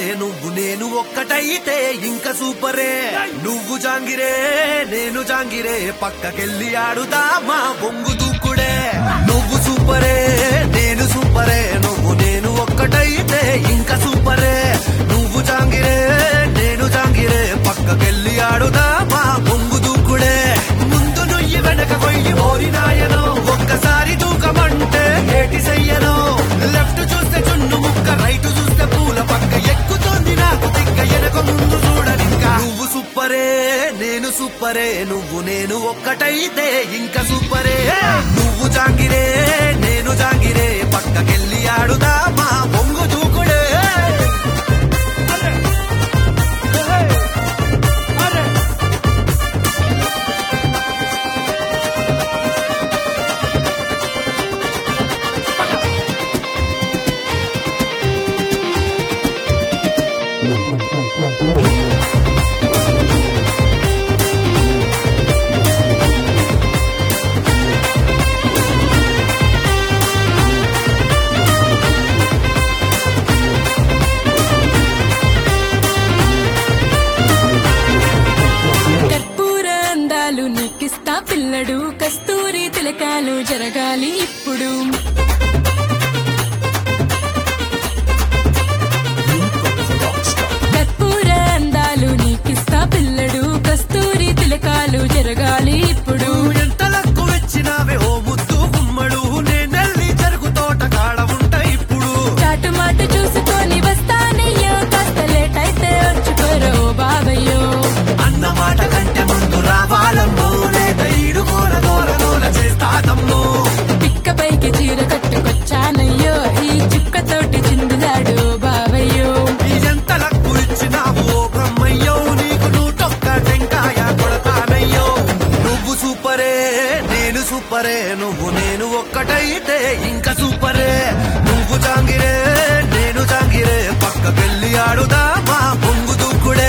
నువ్వు నేను ఒక్కటైతే ఇంకా సూపరే నువ్వు జాంగిరే నేను జాంగిరే పక్కకెళ్ళి ఆడుదామా బొంగు దూకుడే నువ్వు సూపరే నేను సూపరే నువ్వు నేను ఒక్కటైతే ఇంకా సూపరే నువ్వు జాంగిరే నేను జాంగిరే పక్కకెళ్ళి ఆడుదామా బొంగు దూకుడే ముందు నుయ్యి వెనక కొయ్యి ఓరినాయనో ఒక్కసారి దూకమంటే ఏటి చెయ్యను లెఫ్ట్ చూస్తే చున్ను ముక్క రైట్ చూస్తే పూల పక్క ఎక్కుతోంది నాకు తిక్క ఎనక ముందు చూడనింకా నువ్వు సూపరే నేను సూపరే నువ్వు నేను ఒక్కటైతే ఇంకా సూపరే నువ్వు జాంగిరే నేను జాంగిరే పక్కకెళ్ళి ఆడుదామా బొంగు దూకుడే కర్పూర అందాలు నీకిస్తా పిల్లడు కస్తూరి తిలకాలు జరగాలి ఇప్పుడు కర్పూర అందాలు నీకిస్తా పిల్లడు కస్తూరి తిలకాలు జరగాలి ఇప్పుడు నువ్వు ఎంత లక్కు వచ్చినావే ఓ ముద్దు గుమ్మడు నేనెళ్ళి చెరుకు తోట కాడ ఉంటా ఇప్పుడు చాటు మాట చూసుకొని వస్తానయ్యో కాస్త లేట్ అయితే వచ్చుకోరో బాబయ్యో అన్న మాట కంటే ముందు రావాలమ్మో లేక ఈడు కూర దూర దూర చేస్తాదమ్మో పిక్క పైకి చీర కట్టుకొచ్చానయ్యో ఈ చుక్కతోటి చిందులాడు బాబయ్యో ఎంత లక్కు ఇచ్చినావు ఓ బ్రహ్మయ్యో నీకు నూటొక్క టెంకాయ కొడతానయ్యో నువ్వు సూపరే నేను సూపరే నువ్వు నేను ఒక్కటైతే ఇంకా సూపరే నువ్వు జాంగిరే నేను జాంగిరే పక్కకెళ్ళి ఆడుదామా పొంగు దూకుడే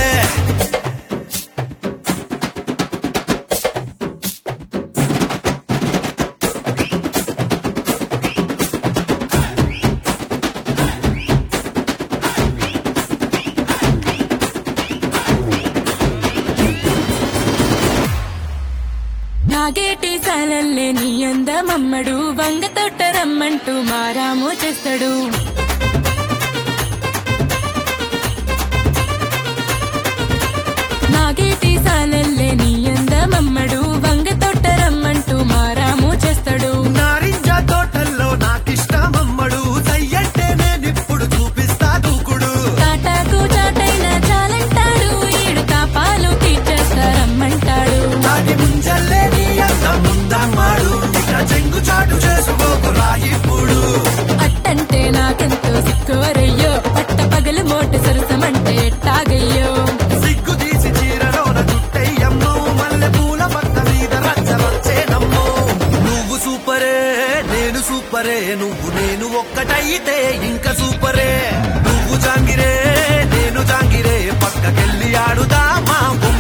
నాగేటి సాలల్లే నీ అందమమ్మడు వంగ తొట్ట రమ్మంటూ మారాము చేస్తాడు నాగేటి సాలల్లే నీ అందమమ్మడు వంగ తొట్ట రమ్మంటూ మారాము చేస్తాడు నారింజ తోటల్లో నాకిష్టమమ్మడు సయ్యంటే నేనిప్పుడు చూపిస్తా దూకుడు తాటాకు చాటైనా చాలంటాడు ఈడు తాపాలు తీర్చేస్తారమ్మంటాడు నాటి ముంజల్లే నీ అంత ముందమ్మాడు ఇక చెంగు చాటు చేసుకోకు రాయిప్పుడు అట్టంటే నాకెంతో సిక్కోరయ్యో పట్ట పగలు మోటు సరసమంటే ఎట్టాగయ్యో సిగ్గు తీసి చీరలోన చుట్టయ్యమ్మో మల్లె పూల పక్క మీద రచ్చరచ్చేనమ్మో నువ్వు సూపరే నేను సూపరే నువ్వు నేను ఒక్కటైతే ఇంకా సూపరే నువ్వు జాంగిరే నేను జాంగిరే పక్కకెళ్ళి ఆడుదామా